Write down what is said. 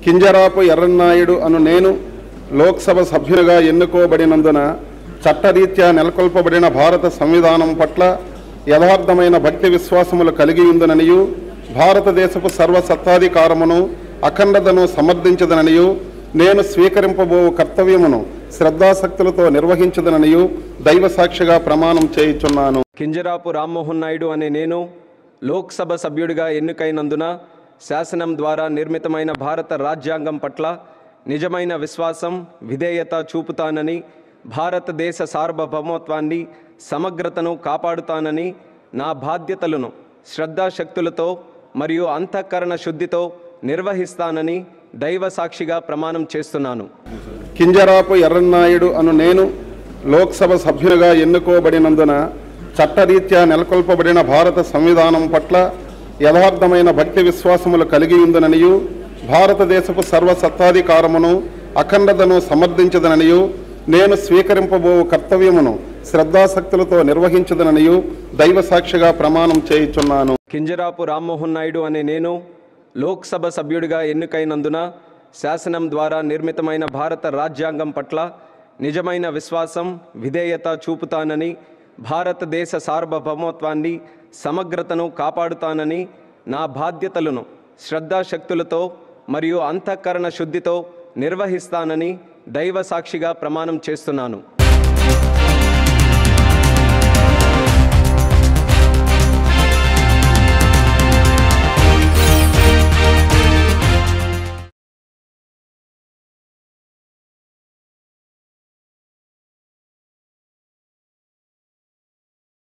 కింజరాపు ఎర్రన్నాయుడు అను నేను లోక్సభ సభ్యునిగా ఎన్నుకోబడినందున చట్టరీత్యా నెలకొల్పబడిన భారత సంవిధానం పట్ల యథార్థమైన భక్తి విశ్వాసములు కలిగి ఉందననియు భారతదేశపు సర్వసత్తాధికారమును అఖండతను సమర్థించదననియు నేను స్వీకరింపబో కర్తవ్యమును శ్రద్ధాసక్తులతో నిర్వహించదననియు దైవ సాక్షిగా ప్రమాణం చేయుచున్నాను కింజరాపు రామ్మోహన్ నాయుడు అనే నేను లోక్సభ సభ్యుడిగా ఎన్నికైనందున శాసనం ద్వారా నిర్మితమైన భారత రాజ్యాంగం పట్ల నిజమైన విశ్వాసం విధేయత చూపుతానని భారతదేశ సార్వభౌమత్వాన్ని సమగ్రతను కాపాడుతానని నా బాధ్యతలను శ్రద్ధాశక్తులతో మరియు అంతఃకరణ శుద్ధితో నిర్వహిస్తానని దైవ సాక్షిగా ప్రమాణం చేస్తున్నాను కింజరాపు ఎర్రన్నాయుడు అను నేను లోక్సభ సభ్యునిగా ఎన్నుకోబడినందున చట్టరీత్యా నెలకొల్పబడిన భారత సంవిధానం పట్ల యథార్థమైన భక్తి విశ్వాసములు కలిగి ఉందననియు భారతదేశపు సర్వసత్తాధికారమును అఖండతను సమర్థించదననియు నేను స్వీకరింపబో కర్తవ్యమును శ్రద్ధాసక్తులతో నిర్వహించదననియు దైవ సాక్షిగా ప్రమాణం చేయుచున్నాను కింజరాపు రామ్మోహన్ నాయుడు అనే నేను లోక్సభ సభ్యుడిగా ఎన్నికైనందున శాసనం ద్వారా నిర్మితమైన భారత రాజ్యాంగం పట్ల నిజమైన విశ్వాసం విధేయత చూపుతానని భారతదేశ సార్వభౌమత్వాన్ని సమగ్రతను కాపాడుతానని నా బాధ్యతలను శ్రద్ధాశక్తులతో మరియు అంతఃకరణ శుద్ధితో నిర్వహిస్తానని దైవ సాక్షిగా ప్రమాణం చేస్తున్నాను